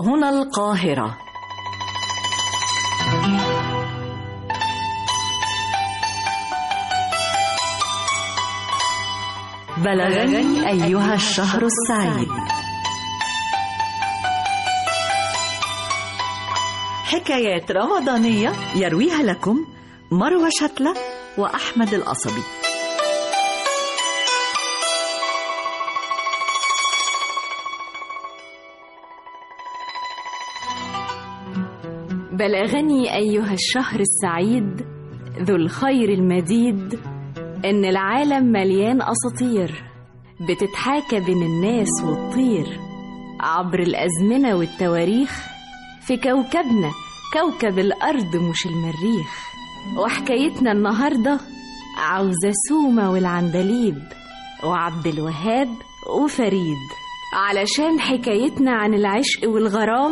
هنا القاهرة بلغني أيها الشهر السعيد حكايات رمضانية يرويها لكم مروى شتلة وأحمد القصبي بلغني أيها الشهر السعيد ذو الخير المديد إن العالم مليان أساطير بتتحاكى بين الناس والطير عبر الأزمنة والتواريخ في كوكبنا كوكب الأرض مش المريخ وحكايتنا النهاردة عاوزة سومة والعندليب وعبد الوهاب وفريد علشان حكايتنا عن العشق والغرام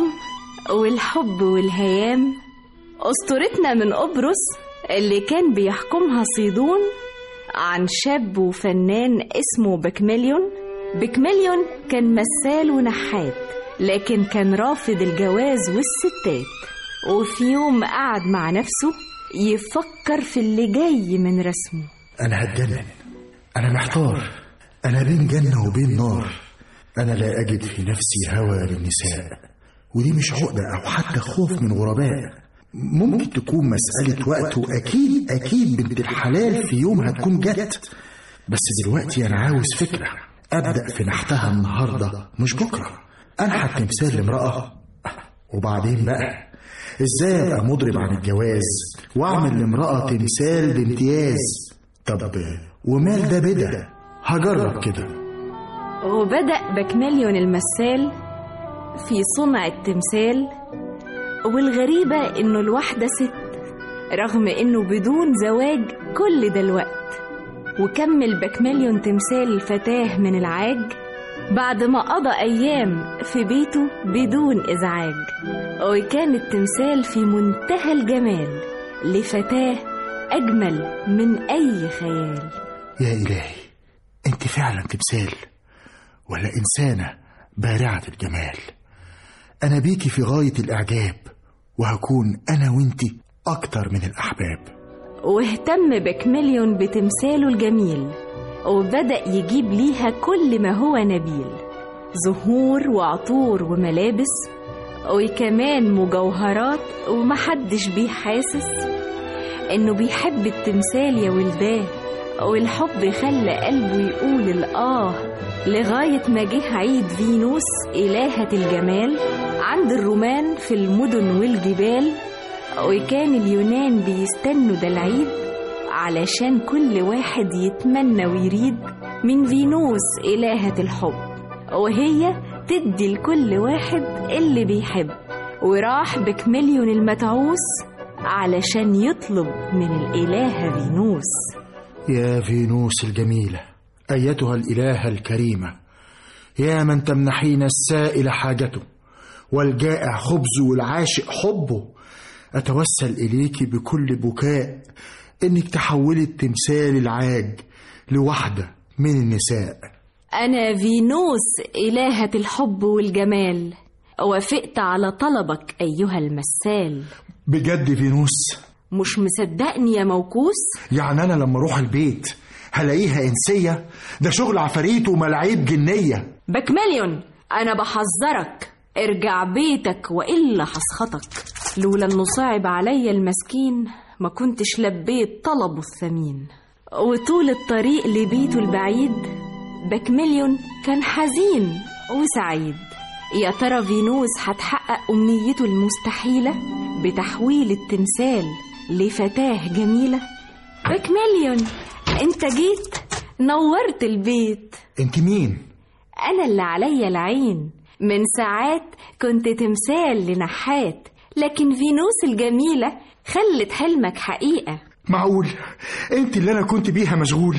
والحب والهيام أسطورتنا من قبرص اللي كان بيحكمها صيدون عن شاب وفنان اسمه بكمليون بكمليون كان مثال ونحات لكن كان رافض الجواز والستات وفي يوم قعد مع نفسه يفكر في اللي جاي من رسمه أنا هتجنن أنا محتار أنا بين جنة وبين نار أنا لا أجد في نفسي هوى للنساء ودي مش عقدة أو حتى خوف من غرباء ممكن تكون مسألة وقت وأكيد أكيد بنت الحلال في يوم هتكون جت بس دلوقتي أنا عاوز فكرة أبدأ في نحتها النهاردة مش بكرة أنحت تمثال لامرأة وبعدين بقى إزاي أبقى مضرب عن الجواز وأعمل لامرأة تمثال بامتياز طب ومال ده بدا هجرب كده وبدأ بكمليون المثال في صنع التمثال والغريبة إنه الواحدة ست رغم إنه بدون زواج كل ده الوقت وكمل بكمليون تمثال الفتاة من العاج بعد ما قضى أيام في بيته بدون إزعاج وكان التمثال في منتهى الجمال لفتاة أجمل من أي خيال يا إلهي أنت فعلا تمثال ولا إنسانة بارعة الجمال أنا بيكي في غاية الإعجاب وهكون أنا وإنتي أكتر من الأحباب واهتم بكمليون بتمثاله الجميل وبدأ يجيب ليها كل ما هو نبيل زهور وعطور وملابس وكمان مجوهرات ومحدش بيه حاسس إنه بيحب التمثال يا ولداه والحب خلى قلبه يقول الآه لغاية ما جه عيد فينوس إلهة الجمال عند الرومان في المدن والجبال وكان اليونان بيستنوا ده العيد علشان كل واحد يتمنى ويريد من فينوس إلهة الحب وهي تدي لكل واحد اللي بيحب وراح بكمليون المتعوس علشان يطلب من الإلهة فينوس يا فينوس الجميلة أيتها الإلهة الكريمة يا من تمنحين السائل حاجته والجائع خبزه والعاشق حبه أتوسل إليك بكل بكاء إنك تحولي التمثال العاج لوحدة من النساء أنا فينوس إلهة الحب والجمال وافقت على طلبك أيها المثال بجد فينوس مش مصدقني يا موكوس يعني أنا لما أروح البيت هلاقيها إنسية ده شغل عفاريت وملاعيب جنية بكمليون أنا بحذرك ارجع بيتك وإلا هسخطك لولا إنه صعب عليا المسكين ما كنتش لبيت طلبه الثمين وطول الطريق لبيته البعيد بكمليون كان حزين وسعيد يا ترى فينوس هتحقق أمنيته المستحيلة بتحويل التمثال لفتاة جميلة بكمليون انت جيت نورت البيت أنت مين؟ أنا اللي عليا العين من ساعات كنت تمثال لنحات لكن فينوس الجميلة خلت حلمك حقيقة معقول انت اللي انا كنت بيها مشغول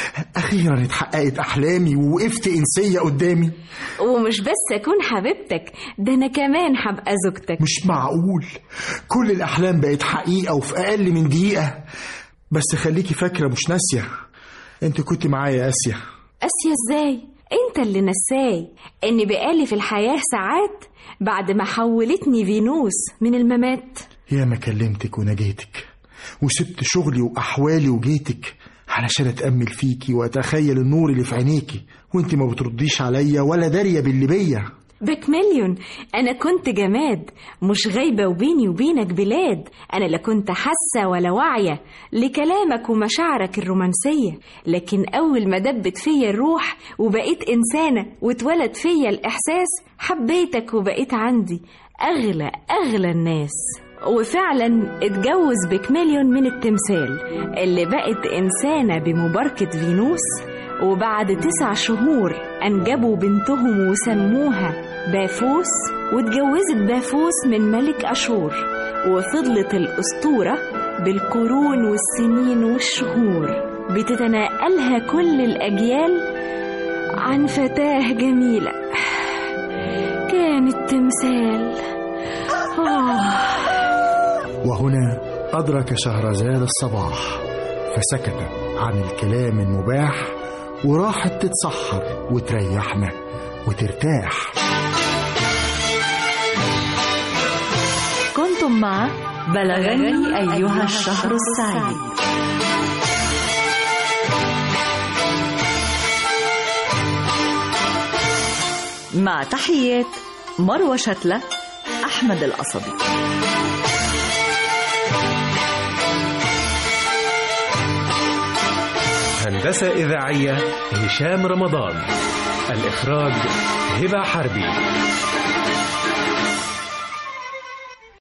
اخيرا اتحققت احلامي ووقفت انسيه قدامي ومش بس أكون حبيبتك ده أنا كمان هبقى زوجتك مش معقول كل الاحلام بقت حقيقه وفي اقل من دقيقه بس خليكي فاكره مش ناسيه انت كنت معايا يا اسيا آسيا إزاي؟ انت اللي نساي ان بقالي في الحياة ساعات بعد ما حولتني فينوس من الممات يا ما كلمتك ونجيتك وسبت شغلي وأحوالي وجيتك علشان أتأمل فيكي وأتخيل النور اللي في عينيكي وانت ما بترديش عليا ولا دارية باللي بيا بكمليون أنا كنت جماد مش غايبة وبيني وبينك بلاد أنا لا كنت حاسة ولا واعية لكلامك ومشاعرك الرومانسية لكن أول ما دبت فيا الروح وبقيت إنسانة واتولد فيا الإحساس حبيتك وبقيت عندي أغلى أغلى الناس وفعلا اتجوز بكمليون من التمثال اللي بقت إنسانة بمباركة فينوس وبعد تسع شهور أنجبوا بنتهم وسموها بافوس واتجوزت بافوس من ملك أشور وفضلت الأسطورة بالقرون والسنين والشهور بتتناقلها كل الأجيال عن فتاة جميلة كانت تمثال آه وهنا أدرك شهرزاد الصباح فسكت عن الكلام المباح وراحت تتسحر وتريحنا وترتاح كنتم مع بلغني أيها الشهر السعيد مع تحيات مروة شتلة أحمد القصبي هندسة إذاعية هشام رمضان الإخراج هبة حربي